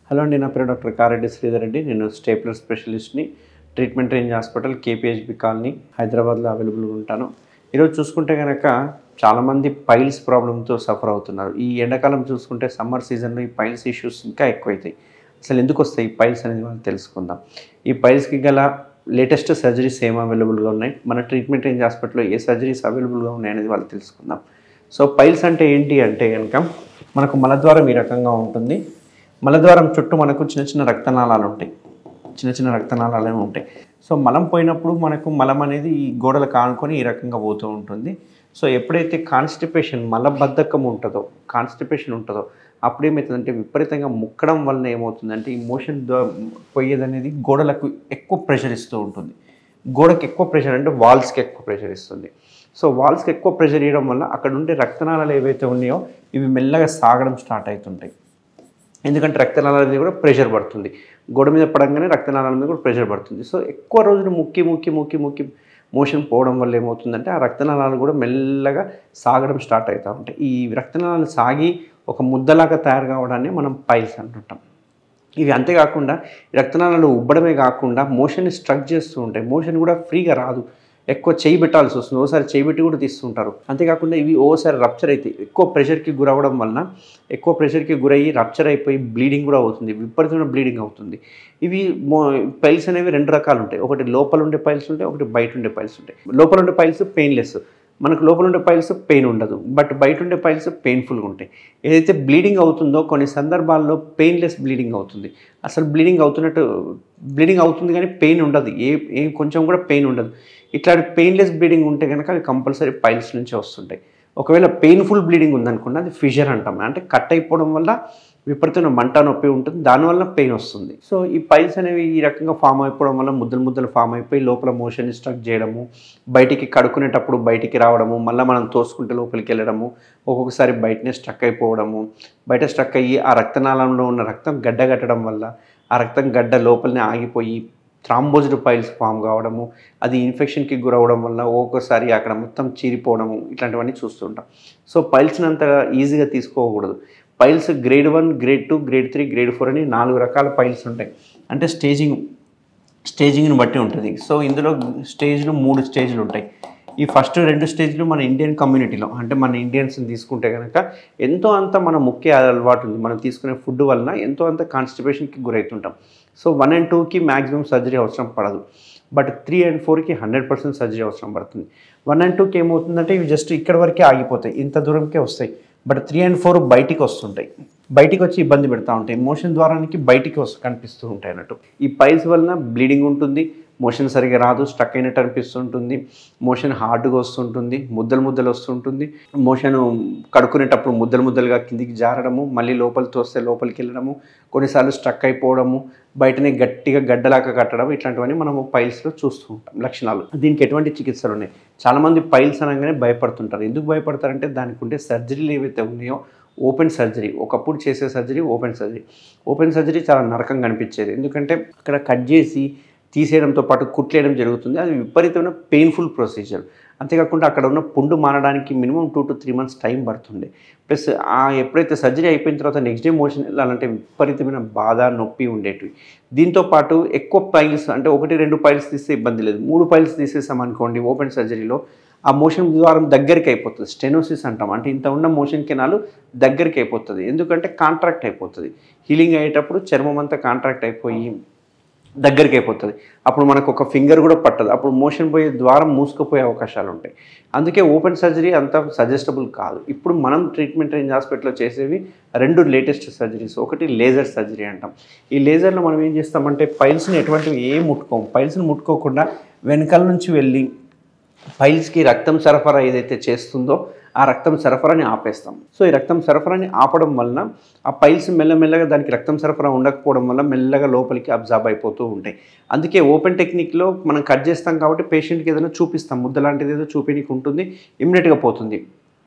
hello అండి నా పేరు డాక్టర్ కారెడ్డి శ్రీధర్ రెడ్డి నేను స్టేప్లర్ స్పెషలిస్ట్ని treatment range hospital KPHB colony హైదరాబాద్లో అవైలబుల్గా ఉంటాను ఈరోజు చూసుకుంటే కనుక చాలామంది పైల్స్ ప్రాబ్లంతో సఫర్ అవుతున్నారు ఈ ఎండాకాలం చూసుకుంటే సమ్మర్ సీజన్లో ఈ పైల్స్ ఇష్యూస్ ఇంకా ఎక్కువైతాయి అసలు ఎందుకు వస్తాయి ఈ పైల్స్ అనేది మనం తెలుసుకుందాం ఈ పైల్స్కి గల లేటెస్ట్ సర్జరీస్ ఏం అవైలబుల్గా ఉన్నాయి మన ట్రీట్మెంట్ రేంజ్ హాస్పిటల్లో ఏ సర్జరీస్ అవైలబుల్గా ఉన్నాయి అనేది వాళ్ళు తెలుసుకుందాం సో పైల్స్ అంటే ఏంటి అంటే కనుక మనకు మలద్వారం ఈ రకంగా ఉంటుంది మలద్వారం చుట్టూ మనకు చిన్న చిన్న రక్తనాళాలు ఉంటాయి చిన్న చిన్న రక్తనాళాలు అనేవి ఉంటాయి సో మలం పోయినప్పుడు మనకు మలం అనేది ఈ గోడలు కానుకొని ఈ రకంగా పోతూ ఉంటుంది సో ఎప్పుడైతే కాన్స్టిపేషన్ మలబద్ధకం ఉంటుందో కాన్స్టిపేషన్ ఉంటుందో అప్పుడు ఏమవుతుందంటే విపరీతంగా ముక్కడం వలన ఏమవుతుందంటే ఈ మోషన్ పోయేది అనేది గోడలకు ఎక్కువ ప్రెషర్ ఇస్తూ ఉంటుంది గోడకి ఎక్కువ ప్రెషర్ అంటే వాల్స్కి ఎక్కువ ప్రెషర్ ఇస్తుంది సో వాల్స్కి ఎక్కువ ప్రెషర్ ఇవ్వడం వల్ల అక్కడ ఉండే రక్తనాళాలు ఏవైతే ఉన్నాయో ఇవి మెల్లగా సాగడం స్టార్ట్ అవుతుంటాయి ఎందుకంటే రక్తనాళాల మీద కూడా ప్రెషర్ పడుతుంది గోడ మీద పడంగానే రక్తనాళాల మీద కూడా ప్రెషర్ పడుతుంది సో ఎక్కువ రోజులు ముక్కి ముక్కి ముక్కి ముక్కి మోషన్ పోవడం వల్ల ఏమవుతుందంటే ఆ రక్తనాళాలు కూడా మెల్లగా సాగడం స్టార్ట్ అవుతూ ఉంటాయి ఈ రక్తనాళాలు సాగి ఒక ముద్దలాగా తయారు కావడాన్ని మనం పైల్స్ అంటుంటాం ఇవి అంతేకాకుండా ఈ రక్తనాళాలు ఉబ్బడమే కాకుండా మోషన్ని స్ట్రక్ చేస్తూ ఉంటాయి మోషన్ కూడా ఫ్రీగా రాదు ఎక్కువ చేయి పెట్టాల్సి వస్తుంది ఓసారి చేయి పెట్టి కూడా తీస్తుంటారు అంతేకాకుండా ఇవి ఓసారి రప్చర్ అవుతాయి ఎక్కువ ప్రెషర్కి గురవడం వలన ఎక్కువ ప్రెషర్కి గురయ్యి రప్చర్ అయిపోయి బ్లీడింగ్ కూడా అవుతుంది విపరీతమైన బ్లీడింగ్ అవుతుంది ఇవి మో పైల్స్ అనేవి రెండు రకాలు ఉంటాయి ఒకటి లోపల ఉండే పైల్స్ ఉంటాయి ఒకటి బయట ఉండే పైల్స్ ఉంటాయి లోపల ఉండే పైల్స్ పెయిన్లెస్ మనకు లోపల ఉండే పైల్స్ పెయిన్ ఉండదు బట్ బయట ఉండే పైల్స్ పెయిన్ఫుల్గా ఉంటాయి ఏదైతే బ్లీడింగ్ అవుతుందో కొన్ని సందర్భాల్లో పెయిన్లెస్ బ్లీడింగ్ అవుతుంది అసలు బ్లీడింగ్ అవుతున్నట్టు బ్లీడింగ్ అవుతుంది కానీ పెయిన్ ఉండదు ఏ ఏ కొంచెం కూడా పెయిన్ ఉండదు ఇట్లాంటి పెయిన్లెస్ బ్లీడింగ్ ఉంటే కనుక అవి కంపల్సరీ పైల్స్ నుంచి వస్తుంటాయి ఒకవేళ పెయిన్ఫుల్ బ్లీడింగ్ ఉందనుకున్న అది ఫిజర్ అంటాం అంటే కట్ అయిపోవడం వల్ల విపరీతమైన మంట నొప్పి ఉంటుంది దానివల్ల పెయిన్ వస్తుంది సో ఈ పైల్స్ అనేవి ఈ రకంగా ఫామ్ అయిపోవడం వల్ల ముద్దలు ముద్దలు ఫామ్ అయిపోయి లోపల మోషన్ స్ట్రక్ చేయడము బయటికి కడుకునేటప్పుడు బయటికి రావడము మళ్ళీ మనం తోసుకుంటే లోపలికి వెళ్ళడము ఒక్కొక్కసారి బయటనే స్ట్రక్ అయిపోవడము బయట స్ట్రక్ అయ్యి ఆ రక్తనాళంలో ఉన్న రక్తం గడ్డగట్టడం వల్ల ఆ రక్తం గడ్డ లోపలనే ఆగిపోయి థ్రాంబోజ్డ్ పైల్స్ ఫామ్ కావడము అది ఇన్ఫెక్షన్కి గురవడం వల్ల ఒక్కొక్కసారి అక్కడ మొత్తం చీరిపోవడము ఇట్లాంటివన్నీ చూస్తుంటాం సో పైల్స్ని అంత ఈజీగా తీసుకోకూడదు piles grade one grade two grade three grade four అని నాలుగు రకాల పైల్స్ ఉంటాయి అంటే స్టేజింగ్ స్టేజింగ్ని బట్టి ఉంటుంది సో ఇందులో స్టేజ్లు మూడు స్టేజ్లు ఉంటాయి ఈ ఫస్ట్ రెండు స్టేజ్లు మన ఇండియన్ కమ్యూనిటీలో అంటే మన ఇండియన్స్ని తీసుకుంటే కనుక ఎంతో అంత మన ముఖ్య అలవాటు ఉంది మనం తీసుకునే ఫుడ్ వలన ఎంతో అంత కాన్స్టిపేషన్కి గురవుతుంటాం సో వన్ అండ్ టూకి మ్యాక్సిమం సర్జరీ అవసరం పడదు బట్ త్రీ అండ్ ఫోర్కి హండ్రెడ్ పర్సెంట్ సర్జరీ అవసరం పడుతుంది వన్ అండ్ టూకి ఏమవుతుందంటే ఇవి జస్ట్ ఇక్కడ వరకే ఆగిపోతాయి ఇంత దూరంకే వస్తాయి బట్ త్రీ అండ్ ఫోర్ బయటికి వస్తుంటాయి బయటికి వచ్చి ఇబ్బంది పెడతా ఉంటాయి మోషన్ ద్వారానికి బయటికి వస్తు కనిపిస్తూ ఉంటాయి అన్నట్టు ఈ పైల్స్ వలన బ్లీడింగ్ ఉంటుంది మోషన్ సరిగా రాదు స్టక్ అయినట్టు అనిపిస్తుంటుంది మోషన్ హార్డ్గా వస్తుంటుంది ముద్దలు ముద్దలు వస్తుంటుంది మోషన్ కడుక్కునేటప్పుడు ముద్దలు ముద్దలుగా కిందికి జారడము మళ్ళీ లోపలికి తోస్తే లోపలికి వెళ్ళడము కొన్నిసార్లు స్టక్ అయిపోవడము బయటనే గట్టిగా గడ్డలాగా కట్టడం ఇట్లాంటివన్నీ మనము పైల్స్లో చూస్తూ ఉంటాం లక్షణాలు దీనికి ఎటువంటి చికిత్సలు ఉన్నాయి చాలామంది పైల్స్ అనగానే భయపడుతుంటారు ఎందుకు భయపడతారంటే దానికి ఉండే సర్జరీలు ఏవైతే ఉన్నాయో ఓపెన్ సర్జరీ ఒకప్పుడు చేసే surgery open surgery open surgery చాలా నరకంగా అనిపించేది ఎందుకంటే అక్కడ కట్ చేసి తీసేయడంతో పాటు కుట్లేయడం జరుగుతుంది అది విపరీతమైన పెయిన్ఫుల్ ప్రొసీజర్ అంతేకాకుండా అక్కడ ఉన్న పుండు మారడానికి minimum two to three months time పడుతుంది ప్లస్ ఆ ఎప్పుడైతే సర్జరీ అయిపోయిన తర్వాత నెక్స్ట్ డే మోషన్ వెళ్ళాలంటే విపరీతమైన బాధ నొప్పి ఉండేటివి దీంతో పాటు ఎక్కువ పైల్స్ అంటే ఒకటి రెండు పైల్స్ తీస్తే ఇబ్బంది లేదు మూడు పైల్స్ తీసేసాం అనుకోండి ఓపెన్ సర్జరీలో ఆ మోషన్ ద్వారం దగ్గరికి అయిపోతుంది స్టెనోసిస్ అంటాం అంటే ఇంత ఉన్న మోషన్ కెనాలు దగ్గరికి అయిపోతుంది ఎందుకంటే కాంట్రాక్ట్ అయిపోతుంది హీలింగ్ అయ్యేటప్పుడు చర్మం అంతా కాంట్రాక్ట్ అయిపోయి దగ్గరికి అయిపోతుంది అప్పుడు మనకు ఒక ఫింగర్ కూడా పట్టదు అప్పుడు మోషన్ పోయే ద్వారం మూసుకుపోయే అవకాశాలు ఉంటాయి అందుకే ఓపెన్ సర్జరీ అంత సజెస్టబుల్ కాదు ఇప్పుడు మనం ట్రీట్మెంట్ రేంజ్ హాస్పిటల్లో చేసేవి రెండు లేటెస్ట్ సర్జరీస్ ఒకటి లేజర్ సర్జరీ అంటాం ఈ లేజర్లో మనం ఏం చేస్తామంటే పైల్స్ని ఎటువంటివి ఏం ముట్టుకోము పైల్స్ని ముట్టుకోకుండా వెనకాల నుంచి వెళ్ళి పైల్స్కి రక్తం సరఫరా ఏదైతే చేస్తుందో ఆ రక్తం సరఫరాని ఆపేస్తాం సో ఈ రక్తం సరఫరాని ఆపడం వలన ఆ పైల్స్ మెల్లమెల్లగా దానికి రక్తం సరఫరా ఉండకపోవడం వల్ల మెల్లగా లోపలికి అబ్జార్బ్ అయిపోతూ ఉంటాయి అందుకే ఓపెన్ టెక్నిక్లో మనం కట్ చేస్తాం కాబట్టి పేషెంట్కి ఏదైనా చూపిస్తాం ముద్ద లాంటిది ఏదో చూపించడానికి ఉంటుంది ఇమ్మీడియట్గా పోతుంది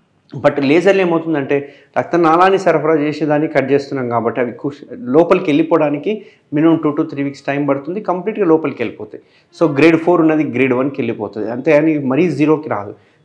బట్ లేజర్లు ఏమవుతుందంటే రక్తనాళాన్ని సరఫరా చేసేదాన్ని కట్ చేస్తున్నాం కాబట్టి అవి కుష్ లోపలికి వెళ్ళిపోవడానికి minimum two to three weeks time పడుతుంది కంప్లీట్గా లోపలికి వెళ్ళిపోతాయి సో గ్రేడ్ ఫోర్ ఉన్నది గ్రేడ్ వన్కి వెళ్ళిపోతుంది అంతే అని మరీ జీరోకి రాదు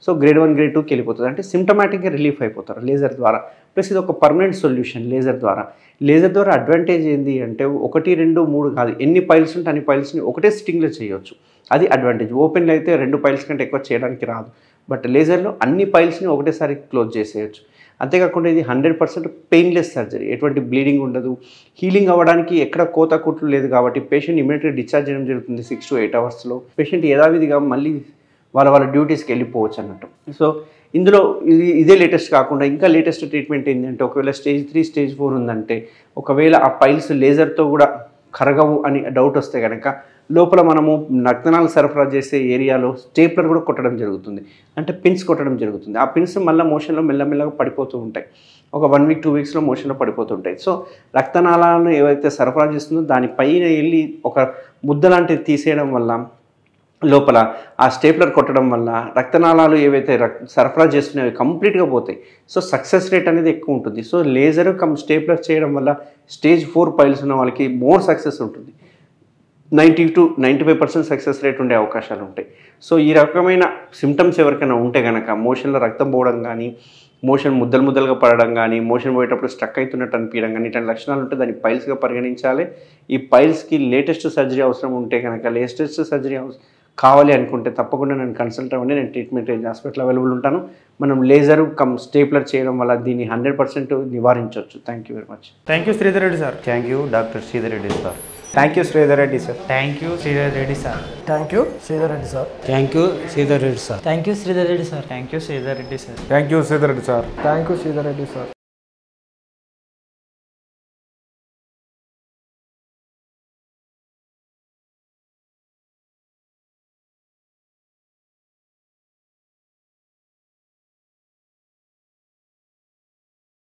సో గ్రేడ్ వన్ గ్రేడ్ టూకి వెళ్ళిపోతుంది అంటే సిమ్టమాటిక్గా రిలీఫ్ అయిపోతారు లేజర్ ద్వారా ప్లస్ ఇది ఒక పర్మనెంట్ సొల్యూషన్ లేజర్ ద్వారా లేజర్ ద్వారా అడ్వాంటేజ్ ఏంటి అంటే ఒకటి రెండు మూడు కాదు ఎన్ని పైల్స్ ఉంటే అన్ని పైల్స్ని ఒకటే సిట్టింగ్లో చేయొచ్చు అది అడ్వాంటేజ్ ఓపెన్లో అయితే రెండు పైల్స్ కంటే ఎక్కువ చేయడానికి రాదు బట్ లేజర్లో అన్ని పైల్స్ని ఒకటేసారి క్లోజ్ చేసేయచ్చు అంతేకాకుండా ఇది హండ్రెడ్ పర్సెంట్ పెయిన్లెస్ సర్జరీ ఎటువంటి బ్లీడింగ్ ఉండదు హీలింగ్ అవ్వడానికి ఎక్కడ కోత కుట్లు లేదు కాబట్టి పేషెంట్ ఇమీడియట్గా డిశ్చార్జ్ చేయడం జరుగుతుంది సిక్స్ టు ఎయిట్ అవర్స్లో పేషెంట్ యథావిధిగా మళ్ళీ వాళ్ళ వాళ్ళ డ్యూటీస్కి వెళ్ళిపోవచ్చు అన్నట్టు సో ఇందులో ఇది ఇదే లేటెస్ట్ కాకుండా ఇంకా లేటెస్ట్ ట్రీట్మెంట్ ఏంటంటే ఒకవేళ స్టేజ్ త్రీ స్టేజ్ ఫోర్ ఉందంటే ఒకవేళ ఆ పైల్స్ లేజర్తో కూడా కరగవు అని డౌట్ వస్తే కనుక లోపల మనము రక్తనాలు సరఫరా చేసే ఏరియాలో స్టేప్లర్ కూడా కొట్టడం జరుగుతుంది అంటే పిన్స్ కొట్టడం జరుగుతుంది ఆ పిన్స్ మళ్ళీ మోషన్లో మెల్లమెల్లగా పడిపోతూ ఉంటాయి ఒక వన్ వీక్ టూ వీక్స్లో మోషన్లో పడిపోతుంటాయి సో రక్తనాళాలను ఏవైతే సరఫరా చేస్తుందో దానిపైన వెళ్ళి ఒక ముద్ద లాంటిది తీసేయడం వల్ల లోపల ఆ స్టేప్లర్ కొట్టడం వల్ల రక్తనాళాలు ఏవైతే రక్ సరఫరా చేస్తున్నాయో అవి కంప్లీట్గా పోతాయి సో సక్సెస్ రేట్ అనేది ఎక్కువ ఉంటుంది సో లేజర్ కమ్ స్టేప్లర్ చేయడం వల్ల స్టేజ్ ఫోర్ పైల్స్ ఉన్న వాళ్ళకి మోర్ సక్సెస్ ఉంటుంది ninety two ninety five percent success rate ఉండే అవకాశాలు ఉంటాయి సో ఈ రకమైన సిమ్టమ్స్ ఎవరికైనా ఉంటే కనుక మోషన్లో రక్తం పోవడం కానీ మోషన్ ముద్దలు ముద్దలుగా పడడం కానీ మోషన్ పోయేటప్పుడు స్ట్రక్ అవుతున్నట్టు అనిపించడం కానీ ఇట్లాంటి లక్షణాలు ఉంటే దాన్ని పైల్స్గా పరిగణించాలి ఈ పైల్స్కి లేటెస్ట్ సర్జరీ అవసరం ఉంటే కనుక లేటెస్ట్ సర్జరీ అవసరం కావాలి అనుకుంటే తప్పకుండా నేను కన్సల్ట్ అవ్వండి నేను ట్రీట్మెంట్ రేంజ్ హాస్పిటల్ అవైలబుల్ ఉంటాను మనం లేజర్ కమ్ స్టేప్లర్ చేయడం వల్ల దీన్ని హండ్రెడ్ పర్సెంట్ నివారించవచ్చు thank you very much thank you Sridhar Reddy sir thank you doctor Sridhar Reddy sir thank you Sridhar Reddy sir thank you Sridhar Reddy sir thank you Sridhar Reddy sir thank you Sridhar Reddy sir thank you Sridhar Reddy sir thank you Sridhar Reddy sir thank you Sridhar Reddy sir thank you Sridhar Reddy sir